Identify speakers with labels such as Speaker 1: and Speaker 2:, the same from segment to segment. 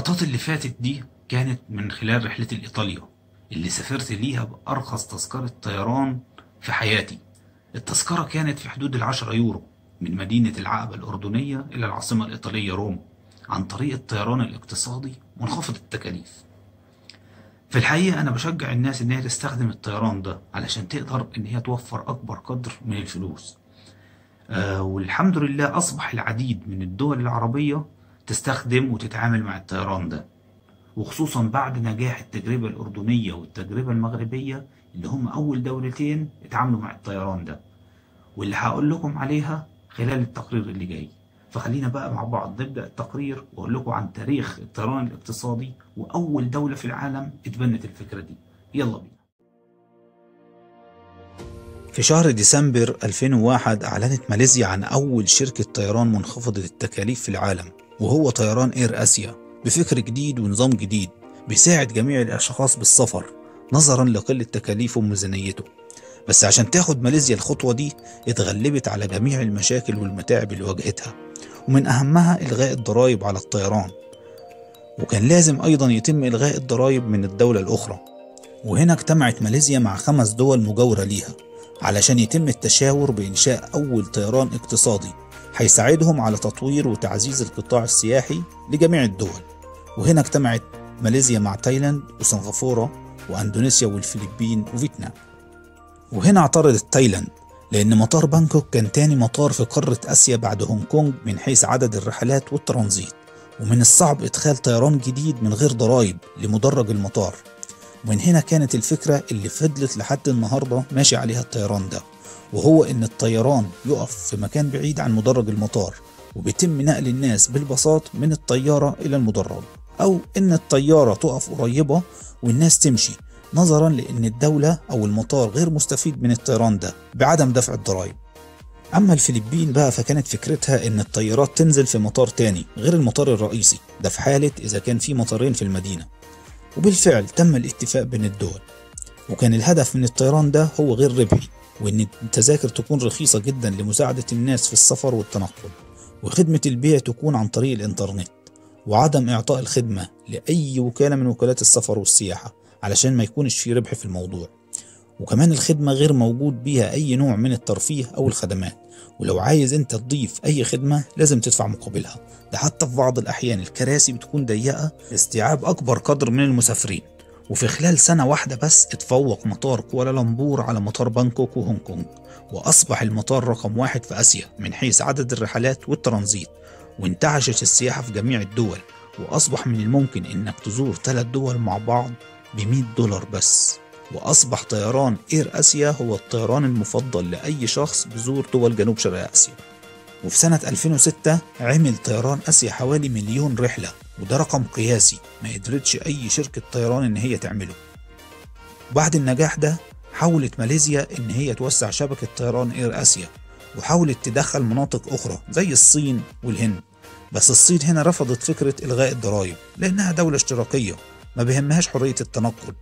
Speaker 1: اللقطات اللي فاتت دي كانت من خلال رحلتي لإيطاليا اللي سافرت ليها بأرخص تذكرة طيران في حياتي التذكرة كانت في حدود العشرة يورو من مدينة العقبة الأردنية إلى العاصمة الإيطالية روما عن طريق الطيران الاقتصادي منخفض التكاليف في الحقيقة أنا بشجع الناس إن هي تستخدم الطيران ده علشان تقدر إن هي توفر أكبر قدر من الفلوس آه والحمد لله أصبح العديد من الدول العربية تستخدم وتتعامل مع الطيران ده وخصوصا بعد نجاح التجربة الأردنية والتجربة المغربية اللي هم أول دولتين اتعاملوا مع الطيران ده واللي هقول لكم عليها خلال التقرير اللي جاي فخلينا بقى مع بعض نبدأ التقرير وأقول لكم عن تاريخ الطيران الاقتصادي وأول دولة في العالم اتبنت الفكرة دي يلا بينا
Speaker 2: في شهر ديسمبر 2001 أعلنت ماليزيا عن أول شركة طيران منخفضة التكاليف في العالم وهو طيران إير آسيا بفكر جديد ونظام جديد بيساعد جميع الأشخاص بالسفر نظرا لقلة تكاليفه وميزانيته بس عشان تاخد ماليزيا الخطوة دي اتغلبت على جميع المشاكل والمتاعب اللي واجهتها ومن أهمها إلغاء الضرائب على الطيران وكان لازم أيضا يتم إلغاء الضرائب من الدولة الأخرى وهنا اجتمعت ماليزيا مع خمس دول مجاورة ليها علشان يتم التشاور بإنشاء أول طيران اقتصادي هيساعدهم على تطوير وتعزيز القطاع السياحي لجميع الدول وهنا اجتمعت ماليزيا مع تايلاند وسنغافورة وأندونيسيا والفلبين وفيتنام وهنا اعترضت تايلاند لأن مطار بانكوك كان تاني مطار في قارة آسيا بعد هونج كونج من حيث عدد الرحلات والترانزيت ومن الصعب إدخال طيران جديد من غير ضرائب لمدرج المطار ومن هنا كانت الفكرة اللي فضلت لحد النهاردة ماشي عليها الطيران ده وهو إن الطيران يقف في مكان بعيد عن مدرج المطار وبيتم نقل الناس بالبساط من الطيارة إلى المدرج أو إن الطيارة تقف قريبة والناس تمشي نظرا لأن الدولة أو المطار غير مستفيد من الطيران ده بعدم دفع الضرائب أما الفلبين بقى فكانت فكرتها إن الطيارات تنزل في مطار تاني غير المطار الرئيسي ده في حالة إذا كان في مطارين في المدينة وبالفعل تم الاتفاق بين الدول وكان الهدف من الطيران ده هو غير ربحي وإن التذاكر تكون رخيصة جدا لمساعدة الناس في السفر والتنقل وخدمة البيع تكون عن طريق الإنترنت وعدم إعطاء الخدمة لأي وكالة من وكالات السفر والسياحة علشان ما يكونش في ربح في الموضوع وكمان الخدمة غير موجود بيها أي نوع من الترفيه أو الخدمات ولو عايز أنت تضيف أي خدمة لازم تدفع مقابلها ده حتى في بعض الأحيان الكراسي بتكون ضيقة لاستيعاب أكبر قدر من المسافرين وفي خلال سنة واحدة بس اتفوق مطار كوالالمبور على مطار بانكوك وهونج كونج وأصبح المطار رقم واحد في آسيا من حيث عدد الرحلات والترانزيت وانتعشت السياحة في جميع الدول وأصبح من الممكن إنك تزور ثلاث دول مع بعض ب 100 دولار بس وأصبح طيران إير آسيا هو الطيران المفضل لأي شخص بيزور دول جنوب شرق آسيا وفي سنة 2006 عمل طيران آسيا حوالي مليون رحلة وده رقم قياسي ما قدرتش أي شركة طيران إن هي تعمله بعد النجاح ده حاولت ماليزيا إن هي توسع شبكة طيران إير آسيا وحاولت تدخل مناطق أخرى زي الصين والهند بس الصين هنا رفضت فكرة إلغاء الضرائب لأنها دولة اشتراكية ما بيهمهاش حرية التنقل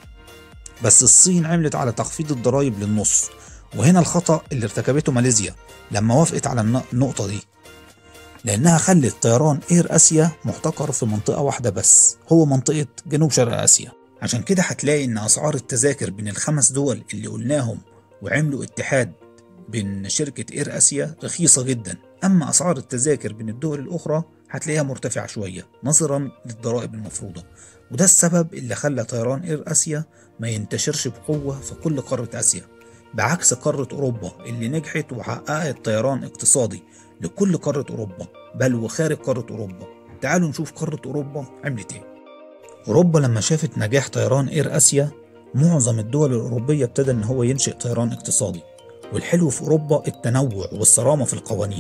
Speaker 2: بس الصين عملت على تخفيض الضرائب للنص وهنا الخطأ اللي ارتكبته ماليزيا لما وافقت على النقطة دي لأنها خلت طيران إير آسيا محتكر في منطقة واحدة بس هو منطقة جنوب شرق آسيا عشان كده هتلاقي إن أسعار التذاكر بين الخمس دول اللي قلناهم وعملوا اتحاد بين شركة إير آسيا رخيصة جدا أما أسعار التذاكر بين الدول الأخرى هتلاقيها مرتفعة شوية نظرا للضرائب المفروضة وده السبب اللي خلى طيران إير آسيا ما ينتشرش بقوة في كل قارة آسيا بعكس قارة أوروبا اللي نجحت وحققت طيران اقتصادي لكل قارة أوروبا بل وخارج قارة أوروبا تعالوا نشوف قارة أوروبا عملت إيه أوروبا لما شافت نجاح طيران إير آسيا معظم الدول الأوروبية ابتدى إن هو ينشئ طيران اقتصادي والحلو في أوروبا التنوع والصرامة في القوانين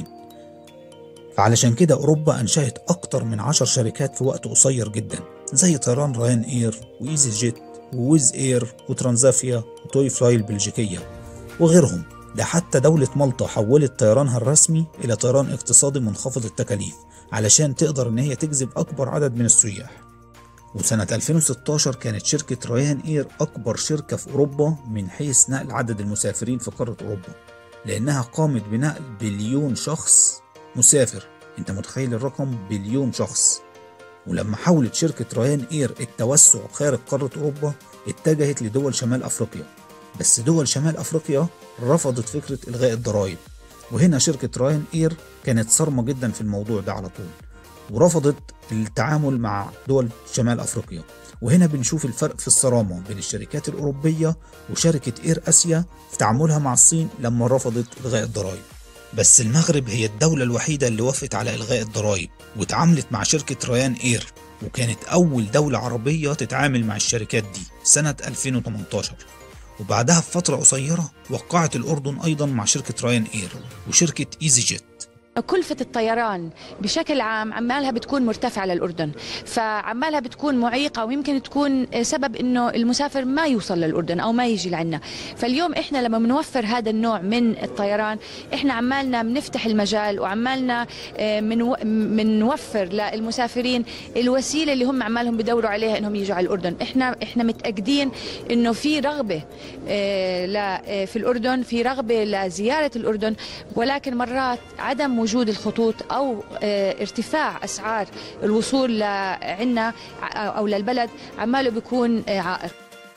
Speaker 2: فعلشان كده أوروبا أنشأت أكتر من عشر شركات في وقت قصير جدا زي طيران راين إير وإيزي جيت وويز إير وترانزافيا وتوي فلاي البلجيكية وغيرهم ده حتى دولة مالطا حولت طيرانها الرسمي إلى طيران اقتصادي منخفض التكاليف علشان تقدر إن هي تجذب أكبر عدد من السياح وسنة 2016 كانت شركة ريان إير أكبر شركة في أوروبا من حيث نقل عدد المسافرين في قارة أوروبا لأنها قامت بنقل بليون شخص مسافر أنت متخيل الرقم بليون شخص ولما حاولت شركة رايان إير التوسع خارج قارة أوروبا اتجهت لدول شمال أفريقيا بس دول شمال أفريقيا رفضت فكرة إلغاء الضرائب وهنا شركة رايان إير كانت صارمة جدا في الموضوع ده على طول ورفضت التعامل مع دول شمال أفريقيا وهنا بنشوف الفرق في الصرامة بين الشركات الأوروبية وشركة إير أسيا في تعاملها مع الصين لما رفضت إلغاء الضرائب بس المغرب هي الدولة الوحيدة اللي وافقت على إلغاء الضرائب واتعاملت مع شركة ريان إير وكانت أول دولة عربية تتعامل مع الشركات دي سنة 2018 وبعدها بفترة قصيرة وقعت الأردن أيضا مع شركة راين إير وشركة إيزي جيت
Speaker 3: كلفة الطيران بشكل عام عمالها بتكون مرتفعة للأردن فعمالها بتكون معيقة ويمكن تكون سبب أنه المسافر ما يوصل للأردن أو ما يجي لعنا فاليوم إحنا لما بنوفر هذا النوع من الطيران إحنا عمالنا بنفتح المجال وعمالنا بنوفر للمسافرين الوسيلة اللي هم عمالهم بدوروا عليها أنهم يجوا على الأردن إحنا إحنا متأكدين أنه في رغبة في الأردن في رغبة لزيارة الأردن ولكن مرات عدم وجود الخطوط او ارتفاع اسعار الوصول لعنا او للبلد عماله بيكون عائق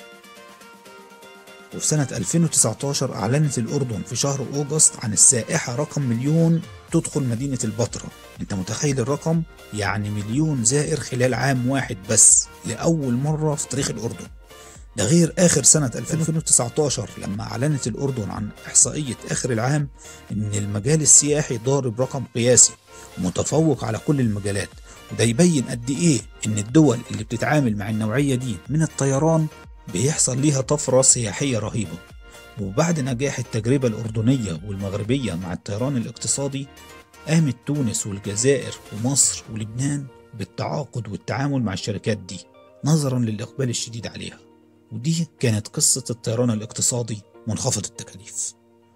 Speaker 2: وفي سنة 2019 أعلنت الأردن في شهر أوغست عن السائحة رقم مليون تدخل مدينة البتراء أنت متخيل الرقم؟ يعني مليون زائر خلال عام واحد بس لأول مرة في تاريخ الأردن ده غير آخر سنة 2019 لما أعلنت الأردن عن إحصائية آخر العام إن المجال السياحي ضارب رقم قياسي ومتفوق على كل المجالات وده يبين قد إيه إن الدول اللي بتتعامل مع النوعية دي من الطيران بيحصل ليها طفرة سياحية رهيبة وبعد نجاح التجربة الأردنية والمغربية مع الطيران الاقتصادي قامت تونس والجزائر ومصر ولبنان بالتعاقد والتعامل مع الشركات دي نظرا للإقبال الشديد عليها ودي كانت قصة الطيران الاقتصادي منخفض التكاليف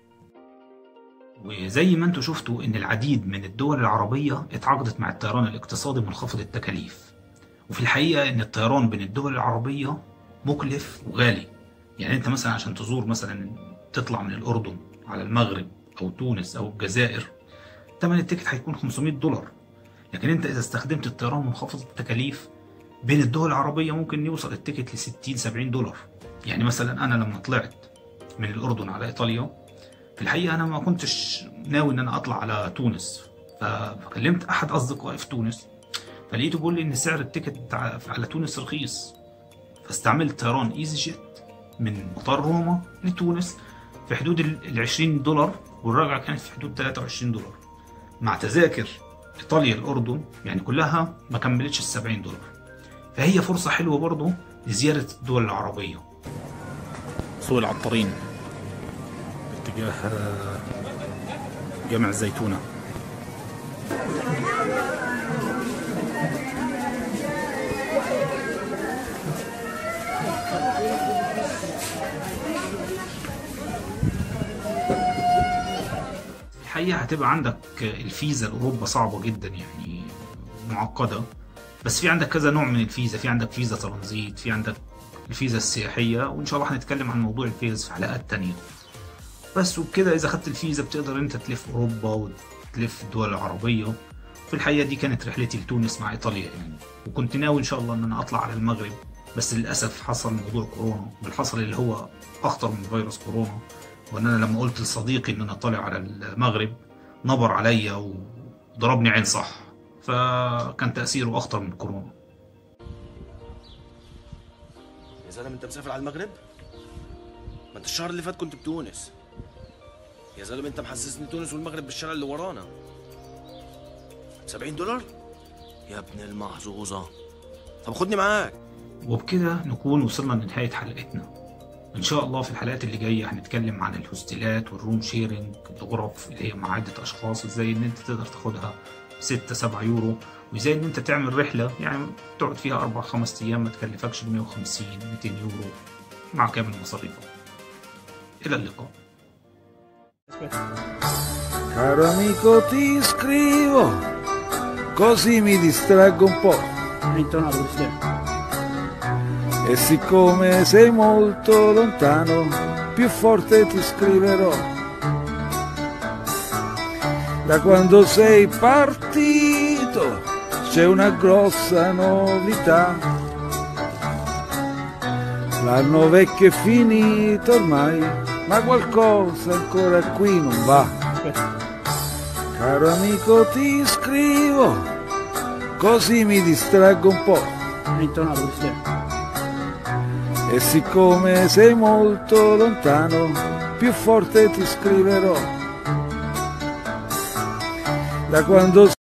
Speaker 1: وزي ما انتم شفتوا ان العديد من الدول العربية اتعاقدت مع الطيران الاقتصادي منخفض التكاليف وفي الحقيقة ان الطيران بين الدول العربية مكلف وغالي يعني انت مثلا عشان تزور مثلا تطلع من الاردن على المغرب او تونس او الجزائر ثمن التيكت هيكون 500 دولار لكن انت اذا استخدمت الطيران منخفض التكاليف بين الدول العربية ممكن يوصل التيكت ل 60 70 دولار يعني مثلا أنا لما طلعت من الأردن على إيطاليا في الحقيقة أنا ما كنتش ناوي إن أنا أطلع على تونس فكلمت أحد أصدقائي في تونس فلقيته بيقول لي إن سعر التيكت على تونس رخيص فاستعملت طيران إيزي جيت من مطار روما لتونس في حدود ال 20 دولار والرجعة كانت في حدود 23 دولار مع تذاكر إيطاليا الأردن يعني كلها ما كملتش ال 70 دولار فهي فرصة حلوة برضه لزيارة الدول العربية
Speaker 2: سوق العطارين باتجاه جامع الزيتونة
Speaker 1: الحقيقة هتبقى عندك الفيزا لأوروبا صعبة جدا يعني معقدة بس في عندك كذا نوع من الفيزا في عندك فيزا ترانزيت في عندك الفيزا السياحية وإن شاء الله هنتكلم عن موضوع الفيز في حلقات تانية بس وبكده إذا خدت الفيزا بتقدر أنت تلف أوروبا وتلف الدول العربية في الحقيقة دي كانت رحلتي لتونس مع إيطاليا يعني وكنت ناوي إن شاء الله إن أنا أطلع على المغرب بس للأسف حصل موضوع كورونا بالحصل اللي هو أخطر من فيروس كورونا وإن أنا لما قلت لصديقي إن أنا طالع على المغرب نبر عليا وضربني عين صح فكان تأثيره أخطر من كورونا
Speaker 4: يا زلمه انت مسافر على المغرب؟ ما انت الشهر اللي فات كنت بتونس يا زلمه انت محسسني تونس والمغرب بالشارع اللي ورانا 70 دولار؟ يا ابن المحظوظة طب خدني معاك
Speaker 1: وبكده نكون وصلنا لنهاية حلقتنا إن شاء الله في الحلقات اللي جاية هنتكلم عن الهوستيلات والروم شيرنج الغرف اللي هي مع عدة أشخاص إزاي إن أنت تقدر تاخدها 6 7 يورو وإزاي إن أنت تعمل رحلة يعني تقعد فيها أربع خمس أيام ما تكلفكش 150 200 يورو مع كامل مصاريفك إلى اللقاء
Speaker 5: Caro amico ti scrivo, così mi distraggo un po'. E siccome sei molto lontano, più forte ti scriverò. Da quando sei partito, c'è una grossa novità. L'anno vecchio è finito ormai, ma qualcosa ancora qui non va. Caro amico ti scrivo, così mi distraggo un po'. E siccome sei molto lontano, più forte ti scriverò. Da quando